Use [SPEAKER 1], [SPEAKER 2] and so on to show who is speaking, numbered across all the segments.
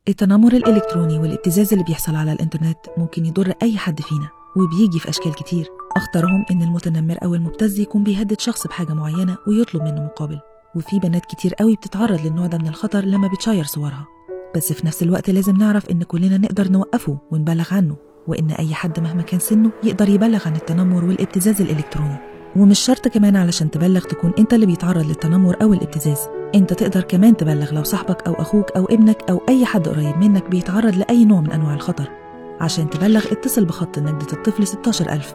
[SPEAKER 1] التنمر الإلكتروني والابتزاز اللي بيحصل على الإنترنت ممكن يضر أي حد فينا وبيجي في أشكال كتير أخطرهم إن المتنمر أو المبتز يكون بيهدد شخص بحاجة معينة ويطلب منه مقابل وفي بنات كتير قوي بتتعرض للنوع ده من الخطر لما بتشير صورها بس في نفس الوقت لازم نعرف إن كلنا نقدر نوقفه ونبلغ عنه وإن أي حد مهما كان سنه يقدر يبلغ عن التنمر والابتزاز الإلكتروني ومش شرط كمان علشان تبلغ تكون انت اللي بيتعرض للتنمر او الابتزاز انت تقدر كمان تبلغ لو صاحبك او اخوك او ابنك او اي حد قريب منك بيتعرض لاي نوع من انواع الخطر عشان تبلغ اتصل بخط نجدة الطفل 16000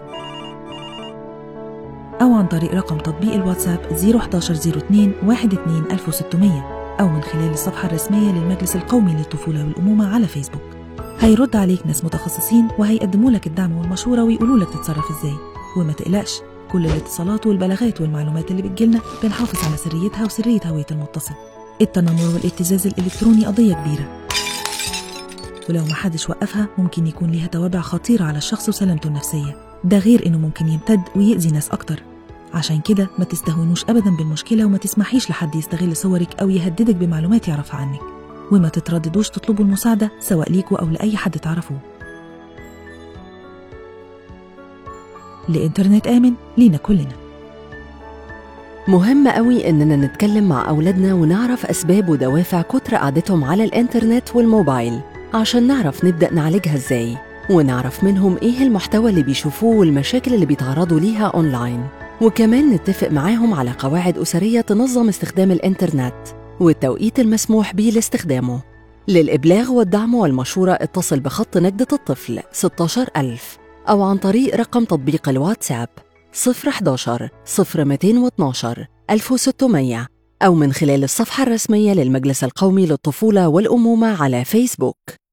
[SPEAKER 1] أو عن طريق رقم تطبيق الواتساب 01102 12600 أو من خلال الصفحة الرسمية للمجلس القومي للطفولة والأمومة على فيسبوك هيرد عليك ناس متخصصين وهيقدموا لك الدعم والمشورة ويقولوا لك تتصرف ازاي وما تقلقش كل الاتصالات والبلاغات والمعلومات اللي بتجيلنا بنحافظ على سريتها وسرية هوية المتصل التنمر والابتزاز الإلكتروني قضية كبيرة ولو محدش وقفها ممكن يكون ليها توابع خطيرة على الشخص وسلامته النفسية ده غير إنه ممكن يمتد ويأذي ناس أكتر عشان كده ما تستهونوش أبدا بالمشكلة وما تسمحيش لحد يستغل صورك أو يهددك بمعلومات يعرفها عنك وما تترددوش تطلبوا المساعدة سواء ليكوا أو لأي حد تعرفوه لإنترنت آمن لينا كلنا
[SPEAKER 2] مهم قوي إننا نتكلم مع أولادنا ونعرف أسباب ودوافع كتر قعدتهم على الإنترنت والموبايل عشان نعرف نبدأ نعالجها إزاي ونعرف منهم إيه المحتوى اللي بيشوفوه والمشاكل اللي بيتعرضوا ليها أونلاين وكمان نتفق معاهم على قواعد أسرية تنظم استخدام الإنترنت والتوقيت المسموح به لاستخدامه للإبلاغ والدعم والمشورة اتصل بخط نجدة الطفل 16000 أو عن طريق رقم تطبيق الواتساب 011 0212 1600 أو من خلال الصفحة الرسمية للمجلس القومي للطفولة والأمومة على فيسبوك